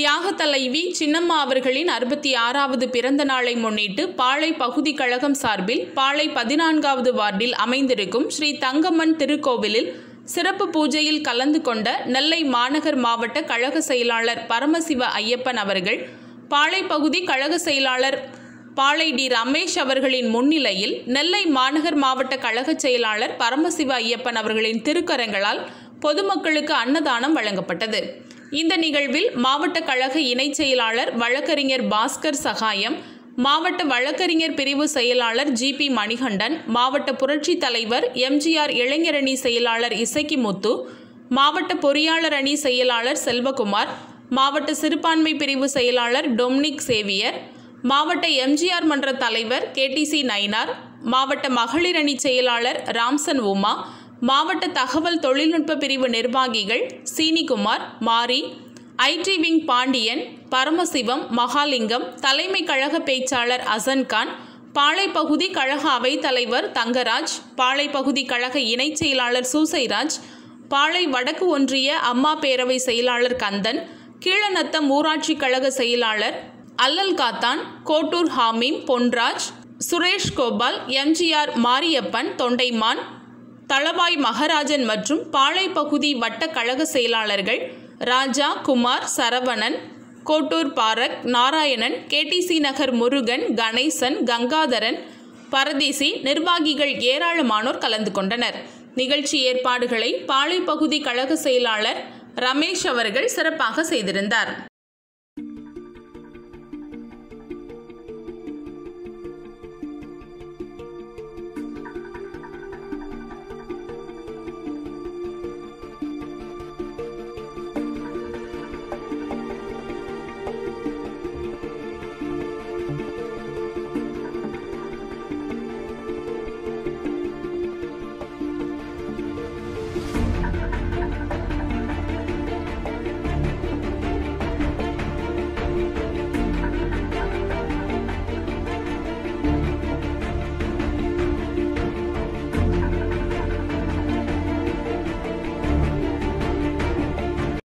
தியாக தலைவி சின்னம்மா அவர்களின் அறுபத்தி ஆறாவது பிறந்த நாளை முன்னிட்டு பாளை பகுதி கழகம் சார்பில் பாளை பதினான்காவது வார்டில் அமைந்திருக்கும் ஸ்ரீ தங்கம்மன் திருக்கோவிலில் சிறப்பு பூஜையில் கலந்து கொண்ட நெல்லை மாநகர் மாவட்ட கழக செயலாளர் பரமசிவ ஐயப்பன் அவர்கள் பாளை பகுதி கழக செயலாளர் பாளை டி ரமேஷ் அவர்களின் முன்னிலையில் நெல்லை மாநகர் மாவட்ட கழக செயலாளர் பரமசிவ ஐயப்பன் அவர்களின் திருக்கரங்களால் பொதுமக்களுக்கு அன்னதானம் வழங்கப்பட்டது இந்த நிகழ்வில் மாவட்ட கழக இணைச் செயலாளர் வழக்கறிஞர் பாஸ்கர் சகாயம் மாவட்ட வழக்கறிஞர் பிரிவு செயலாளர் ஜி பி மணிகண்டன் மாவட்ட புரட்சி தலைவர் எம்ஜிஆர் இளைஞரணி செயலாளர் இசக்கி முத்து மாவட்ட பொறியாளர் அணி செயலாளர் செல்வகுமார் மாவட்ட சிறுபான்மை பிரிவு செயலாளர் டொம்னிக் சேவியர் மாவட்ட எம்ஜிஆர் மன்ற தலைவர் கேடிசி நயினார் மாவட்ட மகளிர் அணி செயலாளர் ராம்சன் உமா மாவட்ட தகவல் தொழில்நுட்ப பிரிவு நிர்வாகிகள் சீனிகுமார் மாரி ஐடி விங் பாண்டியன் பரமசிவம் மகாலிங்கம் தலைமை கழக பேச்சாளர் அசன்கான் பாளை பகுதி கழக அவைத் தலைவர் தங்கராஜ் பாளை பகுதி கழக இணைச் செயலாளர் சூசைராஜ் பாளை வடக்கு ஒன்றிய அம்மா பேரவை செயலாளர் கந்தன் கீழநத்தம் ஊராட்சி கழக செயலாளர் அல்லல் காத்தான் கோட்டூர் ஹாமீம் பொன்ராஜ் சுரேஷ் கோபால் எம்ஜிஆர் மாரியப்பன் தொண்டைமான் தளவாய் மகராஜன் மற்றும் பாளை பகுதி வட்ட கழக செயலாளர்கள் ராஜா குமார் சரவணன் கோட்டூர் பாரக் நாராயணன் கேடிசி நகர் முருகன் கணேசன் கங்காதரன் பரதேசி நிர்வாகிகள் ஏராளமானோர் கலந்து கொண்டனர் நிகழ்ச்சி ஏற்பாடுகளை பாளை பகுதி கழக செயலாளர் ரமேஷ் அவர்கள் சிறப்பாக செய்திருந்தார்